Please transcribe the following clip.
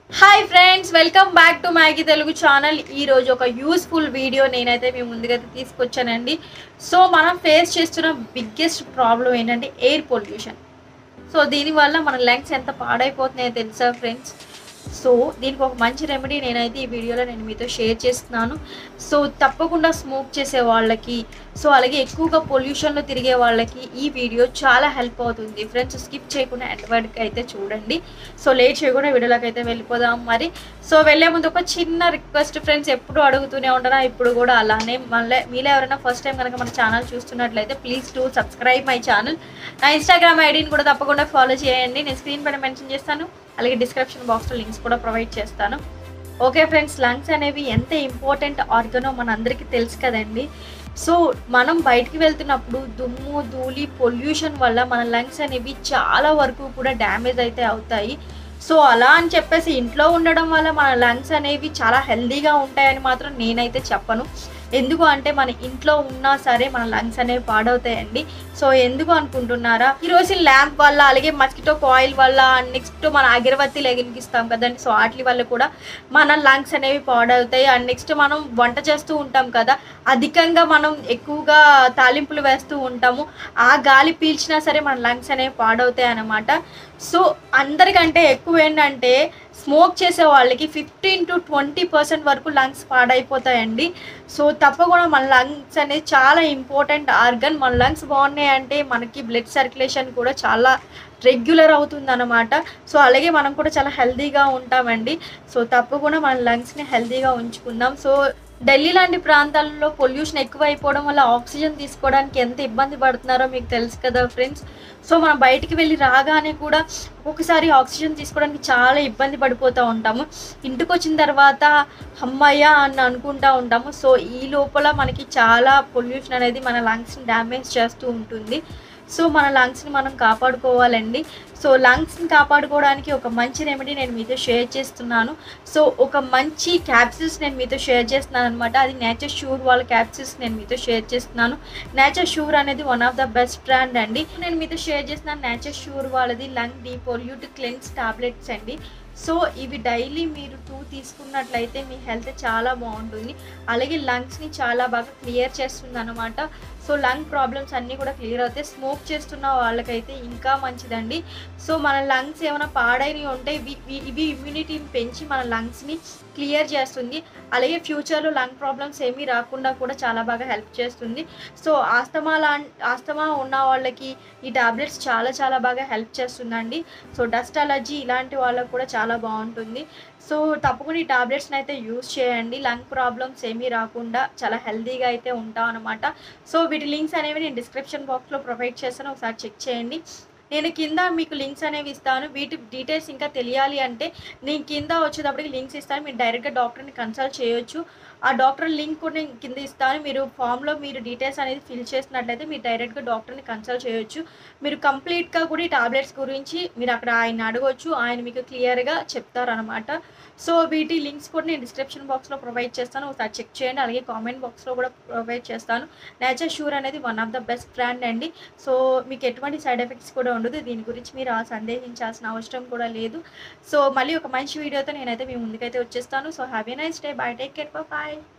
hi friends welcome back to Maggie Telugu channel ఈ రోజు ఒక యూస్ఫుల్ వీడియో నేనైతే మీ ముందుగా తీసుకొచ్చానండి సో మనం ఫేస్ చేస్తున్న బిగ్గెస్ట్ ప్రాబ్లం ఏంటంటే ఎయిర్ పొల్యూషన్ సో దీనివల్ల మన లంగ్స్ ఎంత పాడైపోతున్నాయో తెలుసా ఫ్రెండ్స్ సో దీనికి ఒక మంచి రెమెడీ నేనైతే ఈ వీడియోలో నేను మీతో షేర్ చేస్తున్నాను సో తప్పకుండా స్మోక్ చేసే వాళ్ళకి సో అలాగే ఎక్కువగా పొల్యూషన్లో తిరిగే వాళ్ళకి ఈ వీడియో చాలా హెల్ప్ అవుతుంది ఫ్రెండ్స్ స్కిప్ చేయకుండా ఎంతవరకు అయితే చూడండి సో లేట్ చేయకుండా వీడియోలోకి అయితే వెళ్ళిపోదాం మరి సో వెళ్ళే ముందు ఒక చిన్న రిక్వెస్ట్ ఫ్రెండ్స్ ఎప్పుడు అడుగుతూనే ఉంటారా ఇప్పుడు కూడా అలానే మళ్ళీ మీలో ఎవరైనా ఫస్ట్ టైం కనుక మన ఛానల్ చూస్తున్నట్లయితే please to subscribe my channel నా ఇన్స్టాగ్రామ్ ఐడిని కూడా తప్పకుండా ఫాలో చేయండి నేను స్క్రీన్ పైన మెన్షన్ చేస్తాను అలాగే డిస్క్రిప్షన్ బాక్స్లో లింక్స్ కూడా ప్రొవైడ్ చేస్తాను ఓకే ఫ్రెండ్స్ లంగ్స్ అనేవి ఎంత ఇంపార్టెంట్ ఆర్గనో మనందరికీ తెలుసు కదండి సో మనం బయటికి వెళ్తున్నప్పుడు దుమ్ము ధూళి పొల్యూషన్ వల్ల మన లంగ్స్ అనేవి చాలా వరకు కూడా డ్యామేజ్ అయితే అవుతాయి సో అలా అని చెప్పేసి ఇంట్లో ఉండడం వల్ల మన లంగ్స్ అనేవి చాలా హెల్దీగా ఉంటాయని మాత్రం నేనైతే చెప్పను ఎందుకు అంటే మన ఇంట్లో ఉన్నా సరే మన లంగ్స్ అనేవి పాడవుతాయండి సో ఎందుకు అనుకుంటున్నారా ఈరోజు ల్యాంప్ వల్ల అలాగే మస్కిటో కాయిల్ వల్ల నెక్స్ట్ మన అగరబత్తి లెగినికిస్తాం కదండి సో వాటి వల్ల కూడా మన లంగ్స్ అనేవి పాడవుతాయి అండ్ నెక్స్ట్ మనం వంట చేస్తూ ఉంటాం కదా అధికంగా మనం ఎక్కువగా తాలింపులు వేస్తూ ఉంటాము ఆ గాలి పీల్చినా సరే మన లంగ్స్ అనేవి పాడవుతాయి అన్నమాట సో అందరికంటే ఎక్కువ ఏంటంటే స్మోక్ చేసే వాళ్ళకి ఫిఫ్టీన్ టు ట్వంటీ పర్సెంట్ వరకు లంగ్స్ పాడైపోతాయండి సో తప్పకుండా మన లంగ్స్ అనేది చాలా ఇంపార్టెంట్ ఆర్గన్ మన లంగ్స్ బాగున్నాయి అంటే మనకి బ్లడ్ సర్క్యులేషన్ కూడా చాలా రెగ్యులర్ అవుతుంది అనమాట సో అలాగే మనం కూడా చాలా హెల్తీగా ఉంటామండి సో తప్పకుండా మన లంగ్స్ని హెల్తీగా ఉంచుకుందాం సో ఢిల్లీ లాంటి ప్రాంతాల్లో పొల్యూషన్ ఎక్కువ అయిపోవడం వల్ల ఆక్సిజన్ తీసుకోవడానికి ఎంత ఇబ్బంది పడుతున్నారో మీకు తెలుసు కదా ఫ్రెండ్స్ సో మనం బయటికి వెళ్ళి రాగానే కూడా ఒక్కొక్కసారి ఆక్సిజన్ తీసుకోవడానికి చాలా ఇబ్బంది పడిపోతూ ఉంటాము ఇంటికి వచ్చిన తర్వాత అమ్మయ్య అని అనుకుంటా ఉంటాము సో ఈ లోపల మనకి చాలా పొల్యూషన్ అనేది మన లంగ్స్ని డ్యామేజ్ చేస్తూ ఉంటుంది సో మన లంగ్స్ని మనం కాపాడుకోవాలండి సో లంగ్స్ని కాపాడుకోవడానికి ఒక మంచి రెమెడీ నేను మీతో షేర్ చేస్తున్నాను సో ఒక మంచి క్యాప్సిల్స్ నేను మీతో షేర్ చేస్తున్నాను అనమాట అది నేచర్ షూర్ వాళ్ళ క్యాప్సిల్స్ నేను మీతో షేర్ చేస్తున్నాను నేచర్ షూర్ అనేది one of the best brand అండి నేను మీతో షేర్ చేస్తున్నాను నేచర్ షూర్ వాళ్ళది లంగ్ డీపోల్యూట్ క్లెన్స్ టాబ్లెట్స్ అండి సో ఇవి డైలీ మీరు టూ తీసుకున్నట్లయితే మీ హెల్త్ చాలా బాగుంటుంది అలాగే లంగ్స్ని చాలా బాగా క్లియర్ చేస్తుంది అనమాట సో లంగ్ ప్రాబ్లమ్స్ అన్నీ కూడా క్లియర్ అవుతాయి స్మోక్ చేస్తున్న వాళ్ళకైతే ఇంకా మంచిదండి సో మన లంగ్స్ ఏమైనా పాడైనవి ఉంటే ఇవి ఇవి- ఇవి ఇమ్యూనిటీని పెంచి మన లంగ్స్ని క్లియర్ చేస్తుంది అలాగే ఫ్యూచర్లో లంగ్ ప్రాబ్లమ్స్ ఏమీ రాకుండా కూడా చాలా బాగా హెల్ప్ చేస్తుంది సో ఆస్తమా లా ఆస్తమా ఉన్న వాళ్ళకి ఈ టాబ్లెట్స్ చాలా చాలా బాగా హెల్ప్ చేస్తుందండి సో డస్ట్ అలర్జీ ఇలాంటి వాళ్ళకు కూడా చాలా బాగుంటుంది సో తప్పకుండా ఈ టాబ్లెట్స్ని అయితే యూస్ చేయండి లంగ్ ప్రాబ్లమ్స్ ఏమీ రాకుండా చాలా హెల్తీగా అయితే ఉంటాం అనమాట సో వీటి లింక్స్ అనేవి నేను డిస్క్రిప్షన్ బాక్స్లో ప్రొవైడ్ చేస్తాను ఒకసారి చెక్ చేయండి నేను కింద మీకు లింక్స్ అనేవి ఇస్తాను వీటి డీటెయిల్స్ ఇంకా తెలియాలి అంటే నేను కింద వచ్చేటప్పటికి లింక్స్ ఇస్తాను మీరు డైరెక్ట్గా డాక్టర్ని కన్సల్ట్ చేయొచ్చు ఆ డాక్టర్ లింక్ కూడా నేను కింద ఇస్తాను మీరు ఫామ్లో మీరు డీటెయిల్స్ అనేది ఫిల్ చేసినట్లయితే మీరు డైరెక్ట్గా డాక్టర్ని కన్సల్ట్ చేయొచ్చు మీరు కంప్లీట్గా కూడా ఈ టాబ్లెట్స్ గురించి మీరు అక్కడ ఆయన అడగవచ్చు ఆయన మీకు క్లియర్గా చెప్తారనమాట సో వీటి లింక్స్ కూడా నేను డిస్క్రిప్షన్ బాక్స్లో ప్రొవైడ్ చేస్తాను ఒకసారి చెక్ చేయండి అలాగే కామెంట్ బాక్స్లో కూడా ప్రొవైడ్ చేస్తాను నేచర్ షూర్ అనేది one of the best brand అండి సో మీకు ఎటువంటి సైడ్ ఎఫెక్ట్స్ కూడా ఉండదు దీని గురించి మీరు ఆ సందేహించాల్సిన అవసరం కూడా లేదు సో మళ్ళీ ఒక మంచి వీడియోతో నేనైతే మీ ముందుకైతే వచ్చేస్తాను so happy nice day bye take care bye